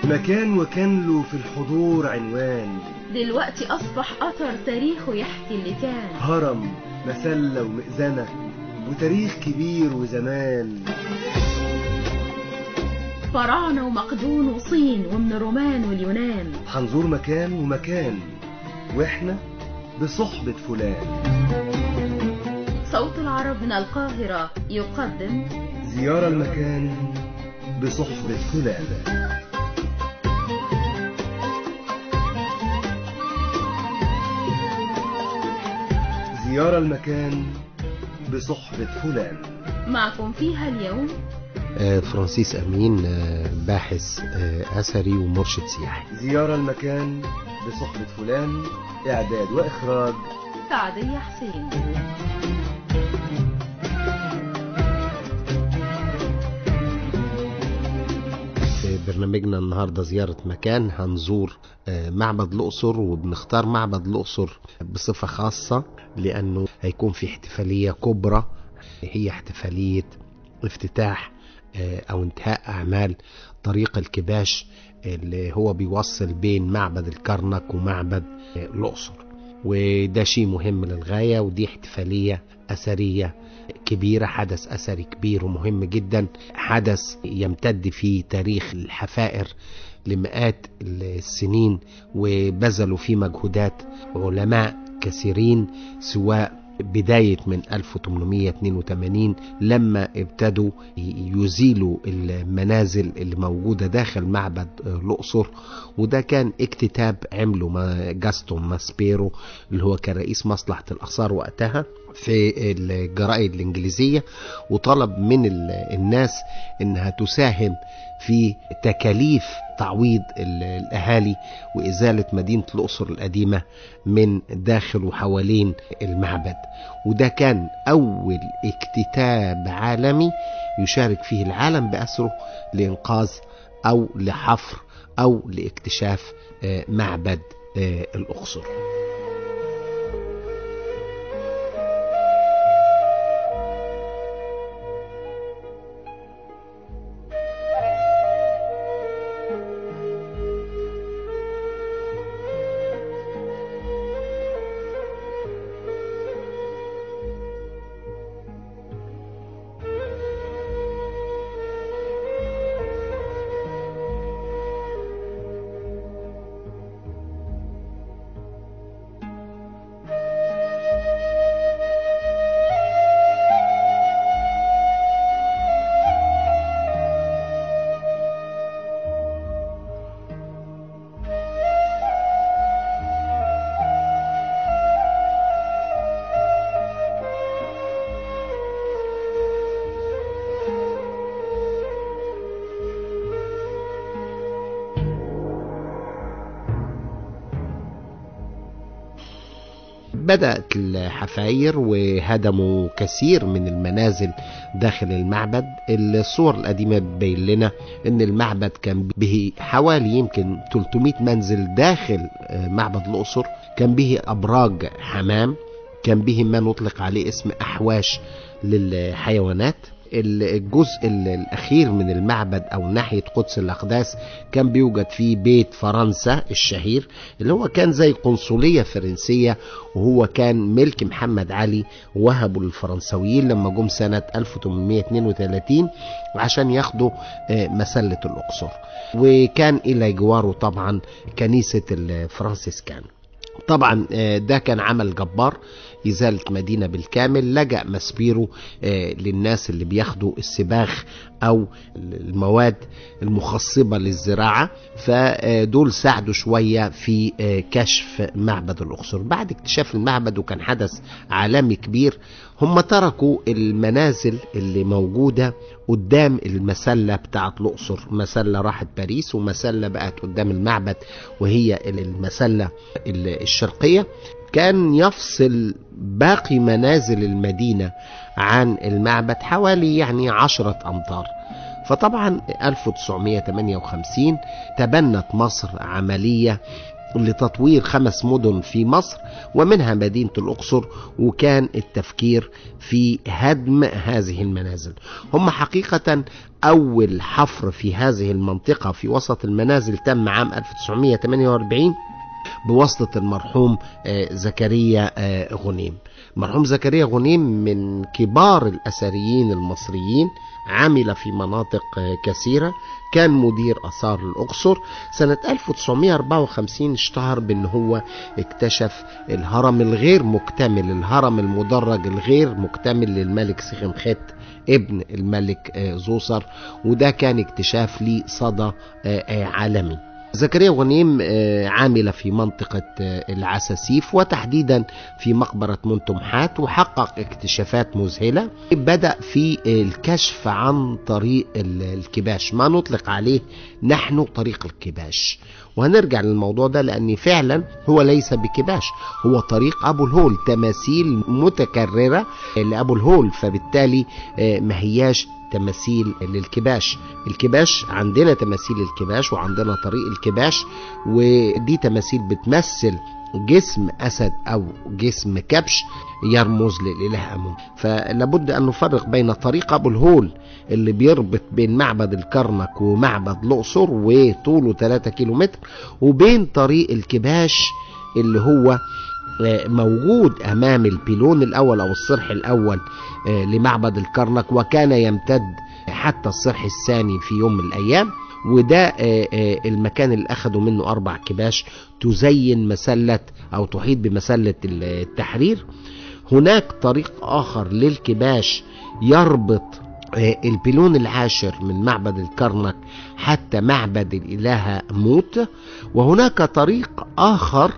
مكان وكان له في الحضور عنوان دلوقتي أصبح أثر تاريخه يحكي اللي كان هرم مسلة ومئذنة وتاريخ كبير وزمان فراعنة ومقدون وصين ومن الرومان واليونان هنزور مكان ومكان واحنا بصحبة فلان صوت العرب من القاهرة يقدم زيارة المكان بصحبة فلان زيارة المكان بصحبة فلان معكم فيها اليوم آه، فرانسيس أمين آه، باحث آه، أثري ومرشد سياحي زيارة المكان بصحبة فلان إعداد وإخراج سعدية حسين في برنامجنا النهاردة زيارة مكان هنزور آه، معبد الأقصر وبنختار معبد الأقصر بصفة خاصة لأنه هيكون في احتفالية كبرى هي احتفالية افتتاح آه، أو انتهاء أعمال طريق الكباش اللي هو بيوصل بين معبد الكرنك ومعبد آه، الأقصر وده شيء مهم للغاية ودي احتفالية أثرية كبيرة حدث أثري كبير ومهم جدا حدث يمتد في تاريخ الحفائر لمئات السنين وبذلوا فيه مجهودات علماء كثيرين سواء بداية من 1882 لما ابتدوا يزيلوا المنازل اللي موجودة داخل معبد الأقصر وده كان اكتتاب عمله ما- جاستون ماسبيرو اللي هو كان رئيس مصلحة الآثار وقتها في الجرائد الإنجليزية وطلب من ال- الناس إنها تساهم في تكاليف تعويض ال- الأهالي وإزالة مدينة الأقصر القديمة من داخل وحوالين المعبد وده كان أول اكتتاب عالمي يشارك فيه العالم بأسره لإنقاذ أو لحفر أو لاكتشاف آه، معبد آه، الأقصر بدأت الحفاير وهدموا كثير من المنازل داخل المعبد الصور القديمة بتبين لنا ان المعبد كان به حوالي يمكن 300 منزل داخل آه، معبد الأقصر كان به أبراج حمام كان به ما نطلق عليه اسم أحواش للحيوانات الجزء الأخير من المعبد أو ناحية قدس الأقداس كان بيوجد فيه بيت فرنسا الشهير اللي هو كان زي قنصلية فرنسية وهو كان ملك محمد علي وهبه للفرنسويين لما جم سنة 1832 عشان ياخدوا آه، مسلة الأقصر وكان إلى جواره طبعا كنيسة الفرنسيسكان طبعا آه، ده كان عمل جبار إزالة مدينة بالكامل لجأ ماسبيرو آه، للناس اللي بياخدوا السباخ أو المواد المخصبة للزراعة فدول ساعدوا شوية في آه، كشف معبد الأقصر بعد اكتشاف المعبد وكان حدث عالمي كبير هم تركوا المنازل اللي موجودة قدام المسلة بتاعت الأقصر مسلة راحت باريس ومسلة بقت قدام المعبد وهي المسلة الشرقية كان يفصل باقي منازل المدينة عن المعبد حوالي يعني عشرة أمتار فطبعا 1958 تبنت مصر عملية لتطوير خمس مدن في مصر ومنها مدينة الأقصر وكان التفكير في هدم هذه المنازل هم حقيقة أول حفر في هذه المنطقة في وسط المنازل تم عام 1948 بواسطة المرحوم زكريا غنيم المرحوم زكريا غنيم من كبار الأثريين المصريين عمل في مناطق كثيرة كان مدير آثار الأقصر سنة 1954 اشتهر بأن هو اكتشف الهرم الغير مكتمل الهرم المدرج الغير مكتمل للملك سخنخت ابن الملك زوسر وده كان اكتشاف ليه صدى عالمي زكريا غنيم عامل في منطقة العساسيف وتحديدا في مقبرة منتمحات وحقق اكتشافات مذهلة بدأ في الكشف عن طريق الكباش ما نطلق عليه نحن طريق الكباش وهنرجع للموضوع ده لأن فعلا هو ليس بكباش هو طريق أبو الهول تماثيل متكررة لأبو الهول فبالتالي ما هياش تماثيل للكباش الكباش عندنا تماثيل الكباش وعندنا طريق الكباش ودي تماثيل بتمثل جسم أسد أو جسم كبش يرمز للإله أمون فلابد أن نفرق بين طريق أبو الهول اللي بيربط بين معبد الكرنك ومعبد الأقصر وطوله 3 كيلومتر وبين طريق الكباش اللي هو موجود امام البيلون الاول او الصرح الاول لمعبد الكرنك وكان يمتد حتى الصرح الثاني في يوم من الايام وده المكان اللي اخدوا منه اربع كباش تزين مسله او تحيط بمسله التحرير هناك طريق اخر للكباش يربط البيلون العاشر من معبد الكرنك حتى معبد الالهه موت وهناك طريق اخر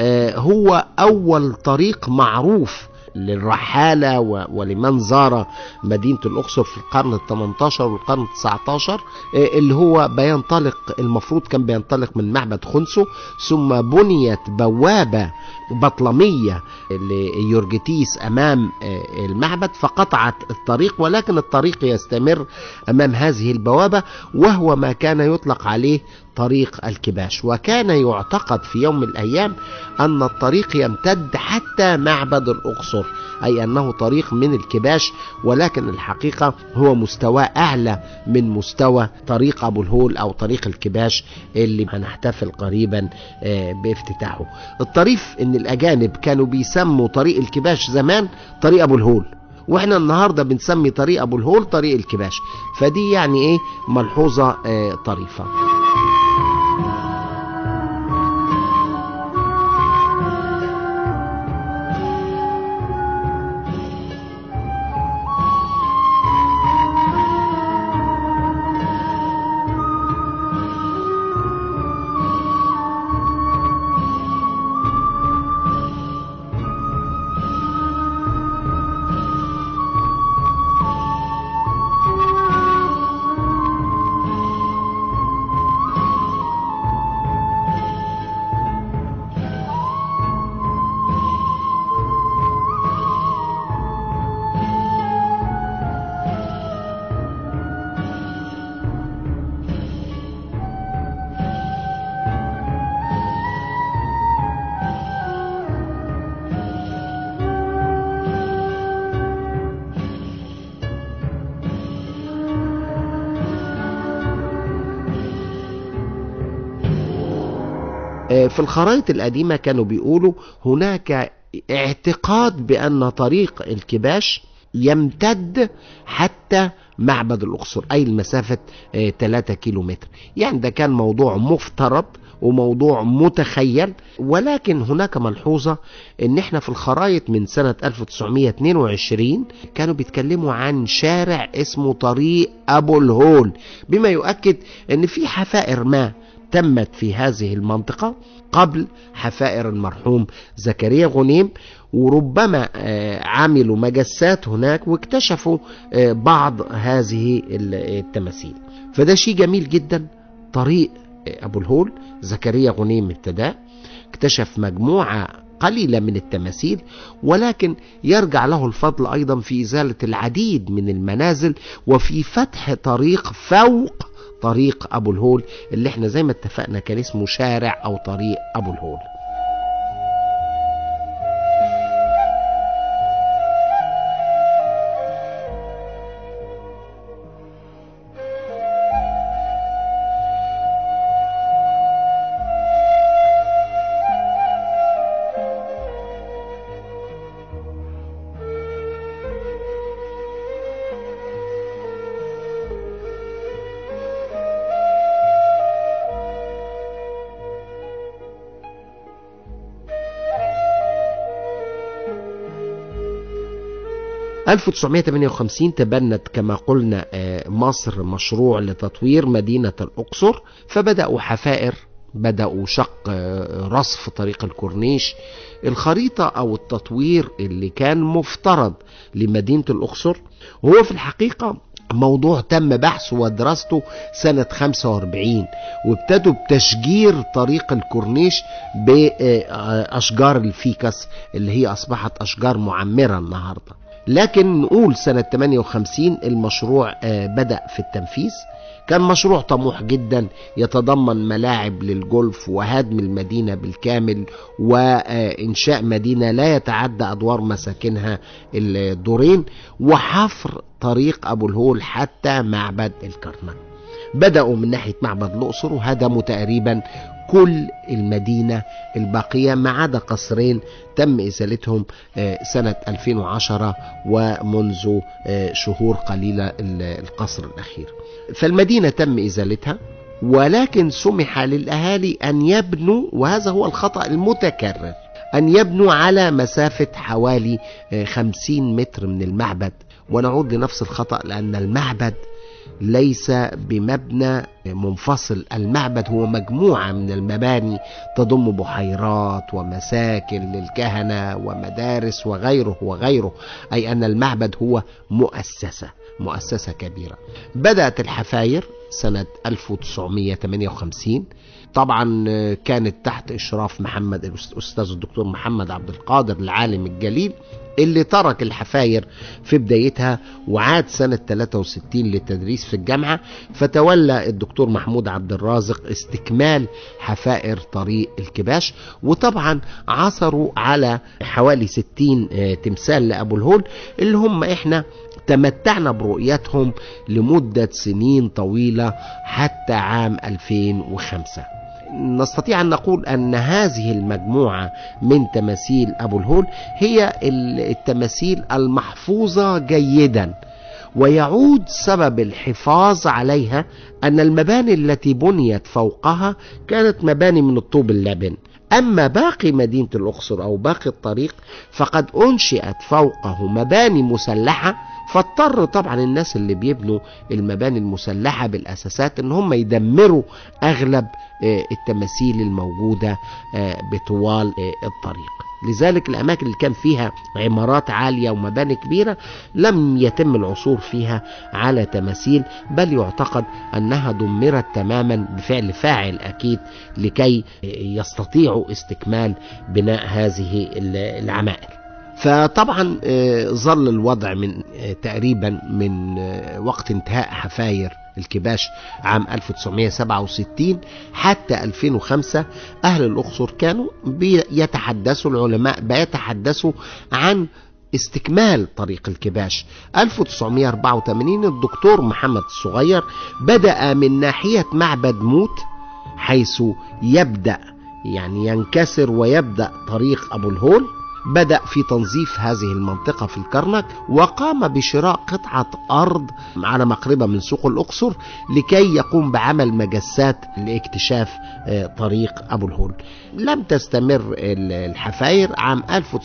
هو أول طريق معروف للرحالة ولمن زار مدينة الأقصر في القرن ال 18 والقرن ال 19 اللي هو بينطلق المفروض كان بينطلق من معبد خنسو ثم بنيت بوابة بطلمية ليورجتيس أمام المعبد فقطعت الطريق ولكن الطريق يستمر أمام هذه البوابة وهو ما كان يطلق عليه طريق الكباش وكان يعتقد في يوم من الأيام أن الطريق يمتد حتى معبد الأقصر أي أنه طريق من الكباش ولكن الحقيقة هو مستوى أعلى من مستوى طريق أبو الهول أو طريق الكباش اللي هنحتفل قريبا بافتتاحه الطريف أن الأجانب كانوا بيسموا طريق الكباش زمان طريق أبو الهول واحنا النهارده بنسمي طريق ابو الهول طريق الكباش فدي يعني ايه ملحوظه اه طريفه في الخرائط القديمة كانوا بيقولوا هناك اعتقاد بأن طريق الكباش يمتد حتى معبد الأقصر أي المسافة 3 كيلو متر يعني ده كان موضوع مفترض وموضوع متخيل ولكن هناك ملحوظة ان احنا في الخرائط من سنة 1922 كانوا بيتكلموا عن شارع اسمه طريق ابو الهول بما يؤكد ان في حفائر ما تمت في هذه المنطقة قبل حفائر المرحوم زكريا غنيم وربما عملوا مجسات هناك واكتشفوا بعض هذه التماثيل فده شيء جميل جدا طريق أبو الهول زكريا غنيم ابتداه اكتشف مجموعة قليلة من التماثيل ولكن يرجع له الفضل أيضا في إزالة العديد من المنازل وفي فتح طريق فوق طريق ابو الهول اللي احنا زي ما اتفقنا كان اسمه شارع او طريق ابو الهول م 1958 تبنت كما قلنا آه، مصر مشروع لتطوير مدينة الأقصر فبدأوا حفائر بدأوا شق آه، رصف طريق الكورنيش الخريطة أو التطوير اللي كان مفترض لمدينة الأقصر هو في الحقيقة موضوع تم بحثه ودراسته سنة 45 وابتدوا بتشجير طريق الكورنيش بأشجار الفيكس اللي هي أصبحت أشجار معمرة النهاردة لكن نقول سنة 58 المشروع آه، بدأ في التنفيذ كان مشروع طموح جدا يتضمن ملاعب للجولف وهدم المدينة بالكامل وإنشاء مدينة لا يتعدى أدوار مساكنها الدورين وحفر طريق أبو الهول حتى معبد الكرنك بدأوا من ناحية معبد الأقصر وهدموا تقريبا كل المدينة الباقية ما عدا قصرين تم إزالتهم آه، سنة 2010 ومنذ آه، شهور قليلة ال- القصر الأخير فالمدينة تم إزالتها ولكن سمح للأهالي أن يبنوا وهذا هو الخطأ المتكرر أن يبنوا على مسافة حوالي آه، 50 متر من المعبد ونعود لنفس الخطأ لأن المعبد ليس بمبنى منفصل المعبد هو مجموعة من المباني تضم بحيرات ومساكن للكهنة ومدارس وغيره وغيره أي أن المعبد هو مؤسسة مؤسسة كبيرة بدأت الحفاير سنة 1958 طبعا كانت تحت إشراف محمد الأستاذ الدكتور محمد عبد القادر العالم الجليل اللي ترك الحفاير في بدايتها وعاد سنة 63 للتدريس في الجامعة فتولى الدكتور محمود عبد الرازق استكمال حفائر طريق الكباش وطبعا عثروا على حوالي 60 آه، تمثال لأبو الهول اللي هم احنا تمتعنا برؤيتهم لمدة سنين طويلة حتى عام 2005 نستطيع أن نقول أن هذه المجموعة من تماثيل أبو الهول هي ال- التماثيل المحفوظة جيدا ويعود سبب الحفاظ عليها أن المباني التي بنيت فوقها كانت مباني من الطوب اللبن أما باقي مدينة الأقصر أو باقي الطريق فقد أنشئت فوقه مباني مسلحة فاضطر طبعا الناس اللي بيبنوا المباني المسلحة بالأساسات إن هم يدمروا أغلب آه، التماثيل الموجودة آه، بطوال آه، الطريق لذلك الأماكن اللي كان فيها عمارات عالية ومباني كبيرة لم يتم العثور فيها على تماثيل بل يعتقد أنها دمرت تماما بفعل فاعل أكيد لكي يستطيعوا استكمال بناء هذه العمائر فطبعا آه، ظل الوضع من آه، تقريبا من آه، وقت انتهاء حفاير الكباش عام 1967 حتى 2005 أهل الأقصر كانوا بيتحدثوا العلماء بيتحدثوا عن استكمال طريق الكباش 1984 الدكتور محمد الصغير بدأ من ناحية معبد موت حيث يبدأ يعني ينكسر ويبدأ طريق أبو الهول بدأ في تنظيف هذه المنطقة في الكرنك وقام بشراء قطعة أرض على مقربة من سوق الأقصر لكي يقوم بعمل مجسات لاكتشاف آه، طريق أبو الهول لم تستمر ال- الحفاير عام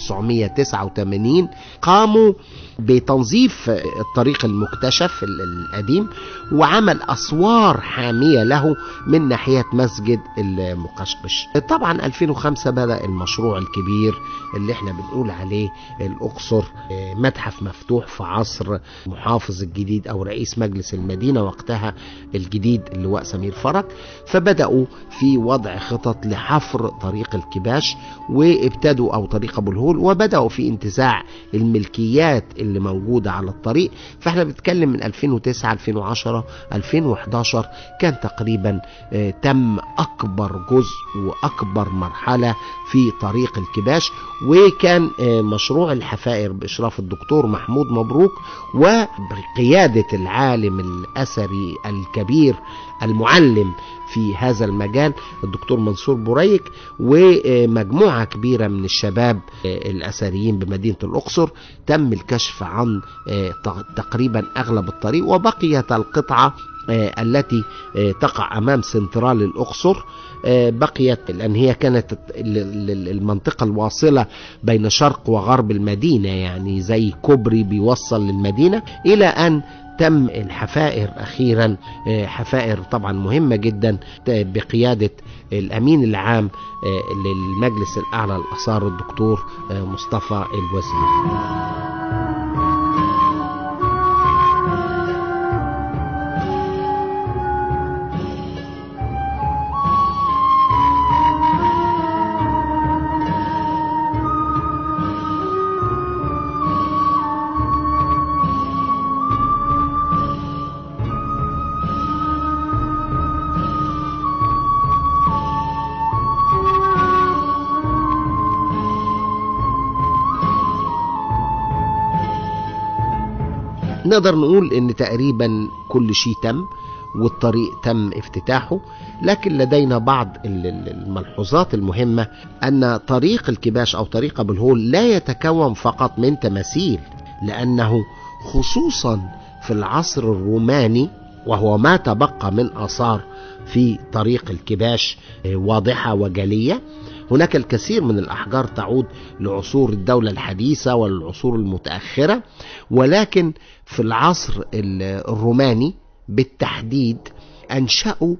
1989 قاموا بتنظيف الطريق المكتشف ال- القديم وعمل أسوار حامية له من ناحية مسجد المقشقش طبعا 2005 بدأ المشروع الكبير اللي احنا احنا بنقول عليه الأقصر آه، متحف مفتوح في عصر محافظ الجديد أو رئيس مجلس المدينة وقتها الجديد اللواء سمير فرج فبدأوا في وضع خطط لحفر طريق الكباش وابتدوا أو طريق أبو الهول وبدأوا في انتزاع الملكيات اللي موجودة على الطريق فاحنا بنتكلم من 2009 2010 2011 كان تقريبا آه، تم أكبر جزء وأكبر مرحلة في طريق الكباش وكان آه، مشروع الحفائر بإشراف الدكتور محمود مبروك وبقيادة العالم الأثري الكبير المعلم في هذا المجال الدكتور منصور بريك ومجموعة كبيرة من الشباب آه، الأثريين بمدينة الأقصر تم الكشف عن آه، ت- تقريبا أغلب الطريق وبقيت القطعة آه، التي آه، تقع أمام سنترال الأقصر آه، بقيت لأن هي كانت ال- ال- المنطقة الواصلة بين شرق وغرب المدينة يعني زي كوبري بيوصل للمدينة إلى أن تم الحفائر أخيرا آه، حفائر طبعا مهمة جدا آه، بقيادة الأمين العام آه، للمجلس الأعلى للآثار الدكتور آه، مصطفى الوزير نقدر نقول ان تقريبا كل شيء تم والطريق تم افتتاحه لكن لدينا بعض ال- ال- الملحوظات المهمة أن طريق الكباش أو طريق أبو الهول لا يتكون فقط من تماثيل لأنه خصوصا في العصر الروماني وهو ما تبقى من آثار في طريق الكباش آه، واضحة وجلية هناك الكثير من الأحجار تعود لعصور الدولة الحديثة والعصور المتأخرة ولكن في العصر ال- الروماني بالتحديد أنشأوا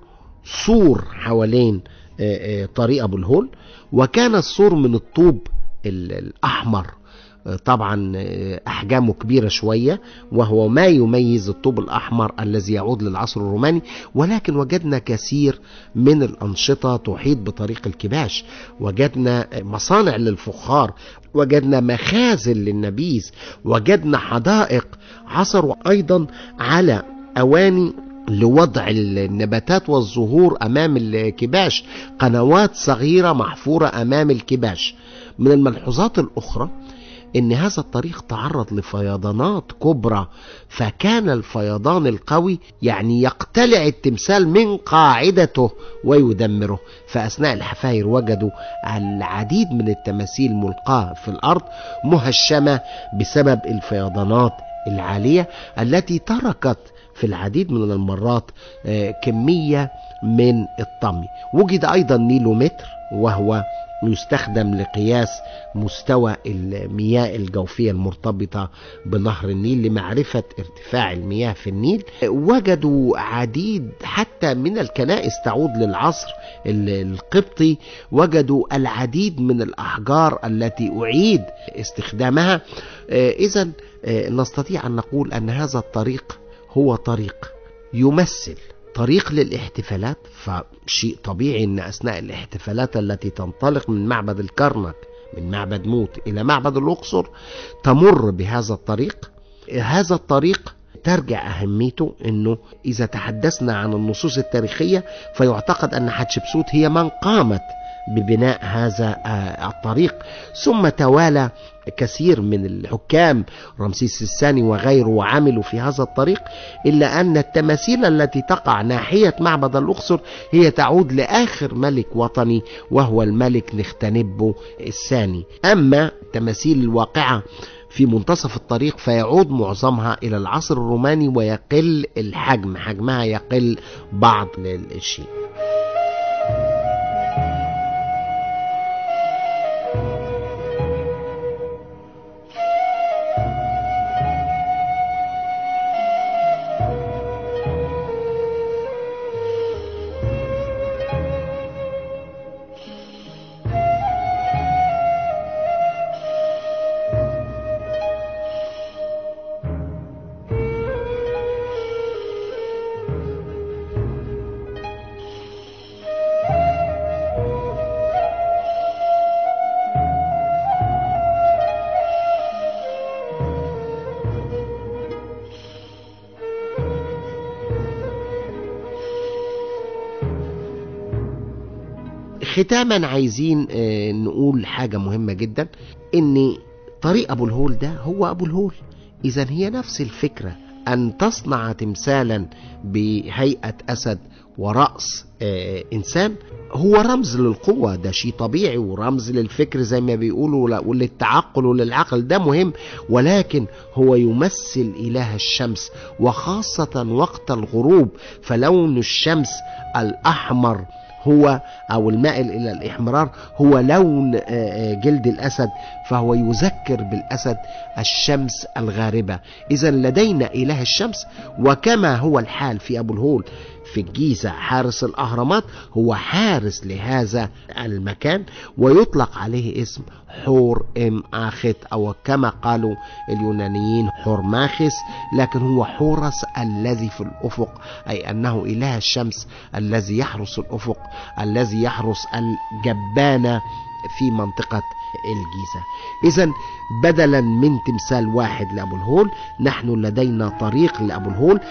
سور حوالين آه، آه، طريق أبو الهول وكان السور من الطوب ال- الأحمر آه، طبعا آه، أحجامه كبيرة شوية وهو ما يميز الطوب الأحمر الذي يعود للعصر الروماني ولكن وجدنا كثير من الأنشطة تحيط بطريق الكباش وجدنا مصانع للفخار وجدنا مخازن للنبيذ وجدنا حدائق عثروا أيضا على أواني لوضع النباتات والزهور أمام الكباش قنوات صغيرة محفورة أمام الكباش من الملحوظات الأخرى ان هذا الطريق تعرض لفيضانات كبرى فكان الفيضان القوي يعني يقتلع التمثال من قاعدته ويدمره فاثناء الحفاير وجدوا العديد من التماثيل ملقاه في الارض مهشمه بسبب الفيضانات العاليه التي تركت في العديد من المرات آه، كميه من الطمي وجد ايضا نيلومتر وهو يستخدم لقياس مستوى المياه الجوفية المرتبطة بنهر النيل لمعرفة ارتفاع المياه في النيل وجدوا عديد حتى من الكنائس تعود للعصر ال- القبطي وجدوا العديد من الأحجار التي أعيد استخدامها إذا نستطيع أن نقول أن هذا الطريق هو طريق يمثل طريق للاحتفالات فشيء طبيعي ان اثناء الاحتفالات التي تنطلق من معبد الكرنك من معبد موت الى معبد الاقصر تمر بهذا الطريق هذا الطريق ترجع أهميته أنه إذا تحدثنا عن النصوص التاريخية فيعتقد أن حتشبسوت هي من قامت ببناء هذا آه، الطريق ثم توالى كثير من الحكام رمسيس الثاني وغيره وعملوا في هذا الطريق إلا أن التماثيل التي تقع ناحية معبد الأقصر هي تعود لآخر ملك وطني وهو الملك نختنبو الثاني أما التماثيل الواقعة في منتصف الطريق فيعود معظمها إلى العصر الروماني ويقل الحجم حجمها يقل بعض الشيء ختاما عايزين آه، نقول حاجة مهمة جدا ان طريق ابو الهول ده هو ابو الهول اذا هي نفس الفكرة ان تصنع تمثالا بهيئة اسد ورأس آه، انسان هو رمز للقوة ده شيء طبيعي ورمز للفكر زي ما بيقولوا لا- وللتعقل وللعقل ده مهم ولكن هو يمثل إله الشمس وخاصة وقت الغروب فلون الشمس الأحمر هو أو المائل إلى الإحمرار هو لون آه، آه، جلد الأسد فهو يذكر بالأسد الشمس الغاربة إذا لدينا إله الشمس وكما هو الحال في أبو الهول في الجيزة حارس الأهرامات هو حارس لهذا المكان ويطلق عليه اسم حور ام آخت أو كما قالوا اليونانيين حورماخس لكن هو حورس الذي في الأفق أي أنه إله الشمس الذي يحرس الأفق الذي يحرس الجبانة في منطقة الجيزة إذا بدلا من تمثال واحد لأبو الهول نحن لدينا طريق لأبو الهول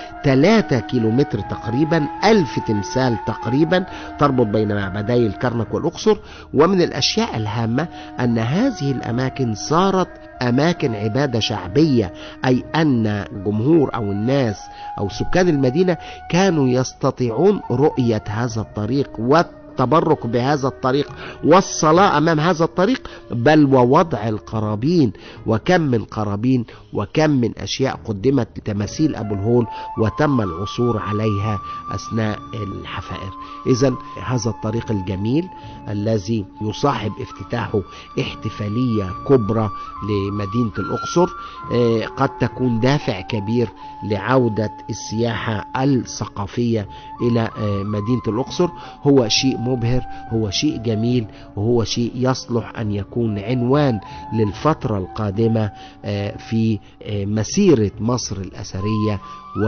3 كيلومتر تقريبا ألف تمثال تقريبا تربط بين معبدي الكرنك والأقصر ومن الأشياء الهامة أن هذه الأماكن صارت أماكن عبادة شعبية أي أن جمهور أو الناس أو سكان المدينة كانوا يستطيعون رؤية هذا الطريق والتبرك بهذا الطريق والصلاة أمام هذا الطريق بل ووضع القرابين وكم من قرابين وكم من أشياء قدمت لتماثيل أبو الهول وتم العثور عليها أثناء الحفائر إذا هذا الطريق الجميل الذي يصاحب افتتاحه احتفالية كبرى لمدينة الأقصر آه، قد تكون دافع كبير لعودة السياحة الثقافية إلى آه، مدينة الأقصر هو شيء مبهر هو شيء جميل وهو شيء يصلح أن يكون عنوان للفترة القادمة آه، في آه، مسيرة مصر الأثرية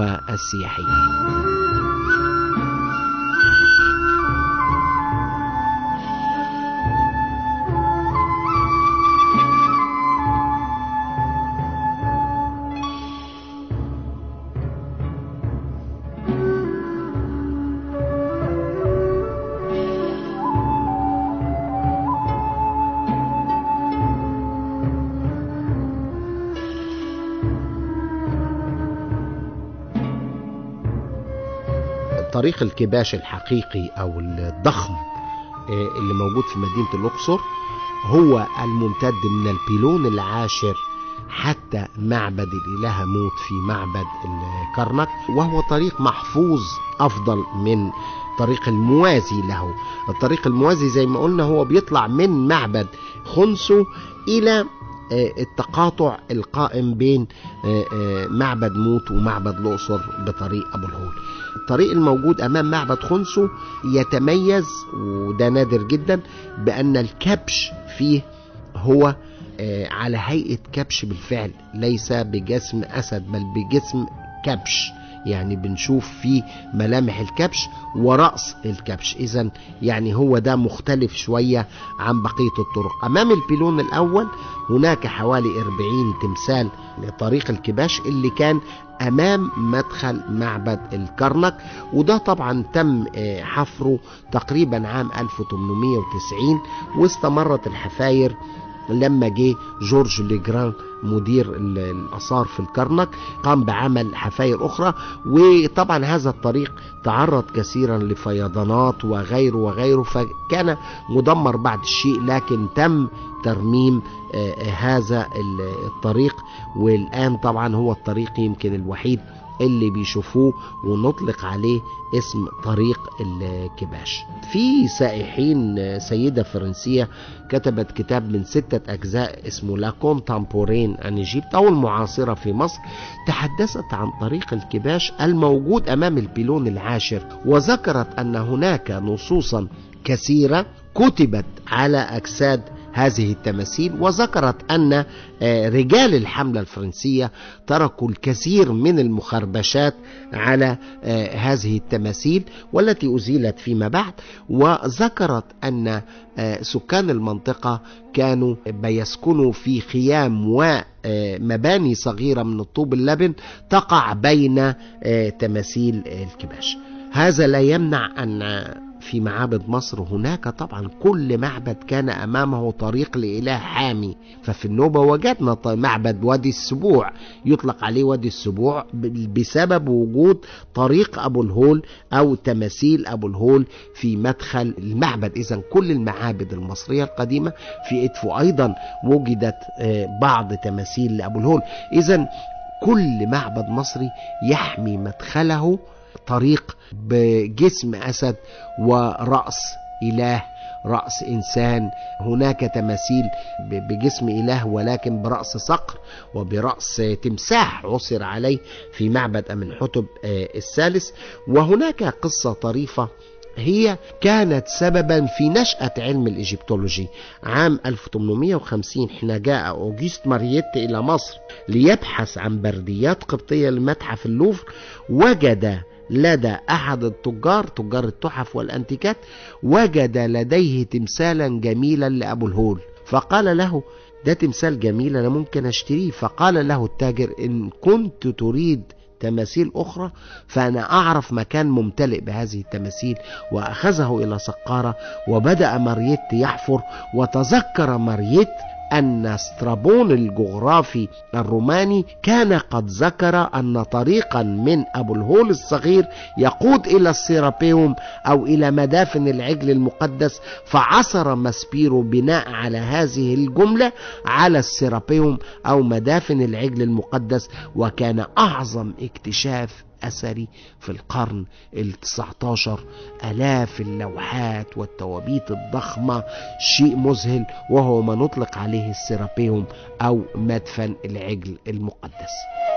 والسياحية طريق الكباش الحقيقي او الضخم آه، اللي موجود في مدينة الأقصر هو الممتد من البيلون العاشر حتى معبد الإله موت في معبد الكرنك وهو طريق محفوظ أفضل من الطريق الموازي له الطريق الموازي زي ما قلنا هو بيطلع من معبد خنسو إلى آه، التقاطع القائم بين آه، آه، معبد موت ومعبد الأقصر بطريق أبو الهول الطريق الموجود أمام معبد خنسو يتميز وده نادر جدا بأن الكبش فيه هو آه، على هيئة كبش بالفعل ليس بجسم أسد بل بجسم كبش يعني بنشوف فيه ملامح الكبش ورأس الكبش إذا يعني هو ده مختلف شوية عن بقية الطرق أمام البيلون الأول هناك حوالي 40 تمثال لطريق الكباش اللي كان أمام مدخل معبد الكرنك وده طبعا تم آه، حفره تقريبا عام 1890 واستمرت الحفاير لما جه جورج ليجران مدير ال- الآثار في الكرنك قام بعمل حفاير أخرى وطبعا هذا الطريق تعرض كثيرا لفيضانات وغيره وغيره فكان مدمر بعد الشيء لكن تم ترميم آه، آه، هذا ال- الطريق والآن طبعا هو الطريق يمكن الوحيد اللي بيشوفوه ونطلق عليه اسم طريق الكباش في سائحين آه، سيدة فرنسية كتبت كتاب من ستة أجزاء اسمه لا كونتامبورين عن إيجيبت أو المعاصرة في مصر تحدثت عن طريق الكباش الموجود أمام البيلون العاشر وذكرت أن هناك نصوصا كثيرة كتبت على أجساد هذه التماثيل وذكرت أن آه، رجال الحملة الفرنسية تركوا الكثير من المخربشات على آه، هذه التماثيل والتي أزيلت فيما بعد وذكرت أن آه، سكان المنطقة كانوا بيسكنوا في خيام ومباني صغيرة من الطوب اللبن تقع بين آه، تماثيل الكباش هذا لا يمنع أن في معابد مصر هناك طبعا كل معبد كان أمامه طريق لإله حامي ففي النوبة وجدنا ط- معبد وادي السبوع يطلق عليه وادي السبوع ب- بسبب وجود طريق أبو الهول أو تماثيل أبو الهول في مدخل المعبد إذا كل المعابد المصرية القديمة في إدفو أيضا وجدت آه، بعض تماثيل لأبو الهول إذا كل معبد مصري يحمي مدخله طريق بجسم أسد ورأس إله رأس إنسان هناك تماثيل ب- بجسم إله ولكن برأس صقر وبرأس تمساح عثر عليه في معبد أمنحتب آه، الثالث وهناك قصة طريفة هي كانت سببا في نشأة علم الإيجيبتولوجي عام 1850 حين جاء أوغست مارييت إلى مصر ليبحث عن برديات قبطية لمتحف اللوفر وجد لدى أحد التجار تجار التحف والأنتيكات وجد لديه تمثالا جميلا لأبو الهول فقال له ده تمثال جميل أنا ممكن أشتريه فقال له التاجر إن كنت تريد تماثيل أخرى فأنا أعرف مكان ممتلئ بهذه التماثيل وأخذه إلى سقارة وبدأ مارييت يحفر وتذكر مارييت أن سترابون الجغرافي الروماني كان قد ذكر أن طريقا من أبو الهول الصغير يقود إلى السيرابيوم أو إلى مدافن العجل المقدس فعثر ماسبيرو بناء على هذه الجملة على السيرابيوم أو مدافن العجل المقدس وكان أعظم اكتشاف أثري في القرن التسعة عشر ألاف اللوحات والتوابيت الضخمة شيء مذهل وهو ما نطلق عليه السيرابيوم أو مدفن العجل المقدس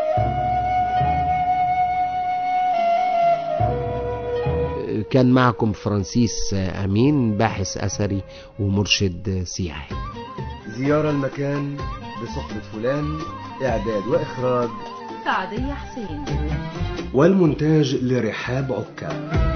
كان معكم فرانسيس أمين باحث أثري ومرشد سياحي زيارة المكان بصحبة فلان إعداد وإخراج سعدية حسين والمونتاج لرحاب عكا